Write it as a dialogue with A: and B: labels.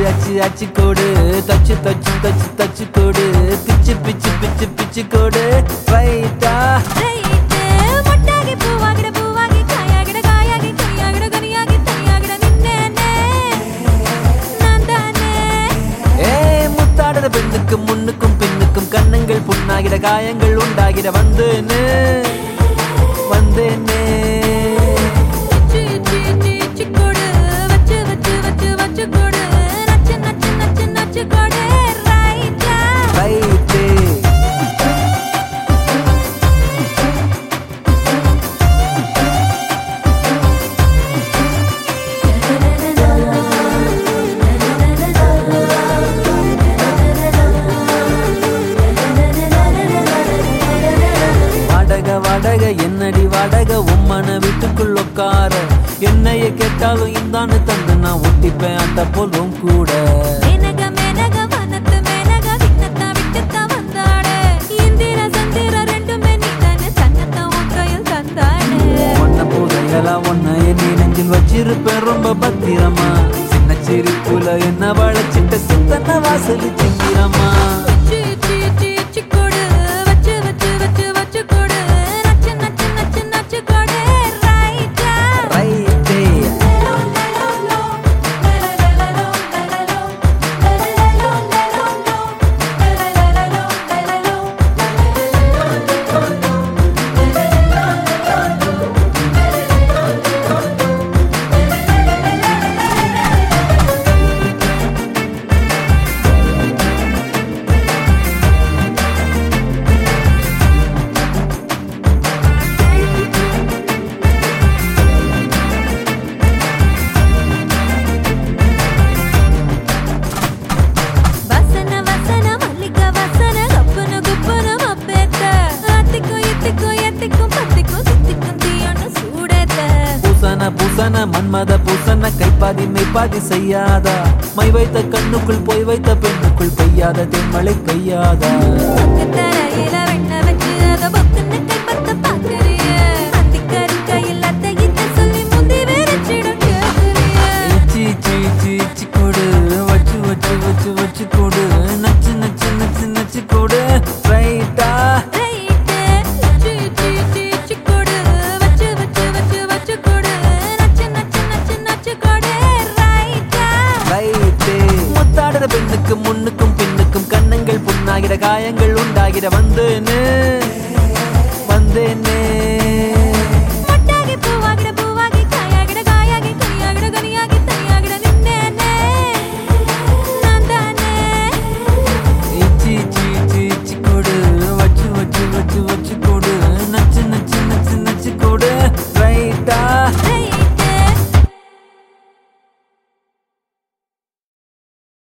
A: அச்சு அச்சு கோடு தச்சு தச்சு தச்சு தச்சு கோடு பிச்சு பிச்சு பிச்சு பிச்சு கோடு ரைட்டா
B: ரைட்டு மொட்டாகி பூவாகிட பூவாகி காயாகிட காயாகி கனியாகிட கனியாகி தனியாகிட நின்னேனே நான் தானே
A: ஏ முத்தாடுற பெண்ணுக்கும் முன்னுக்கும் பின்னுக்கும் கண்ணங்கள் புண்ணாகிட காயங்கள் உண்டாகிட வந்தேனே வந்தேனே
B: சி சி சி சி கொடு வச்சு வச்சு வச்சு வச்சு கொடு நச்சு நச்சு நச்சு நச்சு கொடு ரைட்டா
A: ரைட்டு வாடக வாடக என்னடி வாடக உம்மன வீட்டுக்குள் உட்கார என்னைய கேட்டாலும் இந்தான்னு தந்து நான் ஒட்டிப்பேன் அந்த போலும் கூட
B: மேனக மேனக வனத்து மேனக விண்ணத்தா விட்டுத்தா வந்தாடு இந்திர சந்திர ரெண்டுமே நீதானே தன்னத்தா உன் கையில் தந்தாடு
A: ஒன்ன போதைகளா ஒன்ன எண்ணி நெஞ்சில் வச்சிருப்பேன் ரொம்ப பத்திரமா சின்ன சிரிப்புல என்ன வளைச்சிட்ட சித்தன வாசல் சிங்கிறமா
B: சி சி சி சி கொடு வச்சு வச்சு வச்சு வச்சு கொடு நச்சு நச்சு நச்சு நச்சு கொடு ரைட்டா
A: ரைட்டே
B: வசன வசன மல்லிக வசன கப்புனு குப்புனு மப்பேத்த அத்திக்கும் இத்திக்கும் எத்திக்கும் பத்திக்கும் சுத்திக்கும் தீயொன்னு சூடேத்த
A: பூசன பூசன மன்மத பூசன கைப்பாதி மெய்ப்பாதி செய்யாதா மை வைத்த கண்ணுக்குள் போய் வைத்த பெண்ணுக்குள் பெய்யாத தென்மழை பெய்யாதா
B: பக்கு தரையில வெண்ண வச்சு அத பொக்குன்னு கைப்பத்த பாக்குறிய அத்திக்கறி கையில் அத்தை இத்த சொல்லி முந்தி வெறிச்சிடும் கேக்குறிய
A: சீ சீ சீ சீ கொடு வச்சு வச்சு வச்சு வச்சு கொடு நச்சு நச்சு நச்சு நச்சு கொடு ரைட்டா
B: ரைட்டு சி சி சி சி கொடு வச்சு வச்சு வச்சு வச்சு கொடு நச்சு நச்சு நச்சு நச்சு கொடு ரைட்டா
A: ரைட்டு முத்தாடுற பெண்ணுக்கும் முன்னுக்கும் பின்னுக்கும் கண்ணங்கள் புண்ணாகிற காயங்கள் உண்டாகிற வந்தேன்னு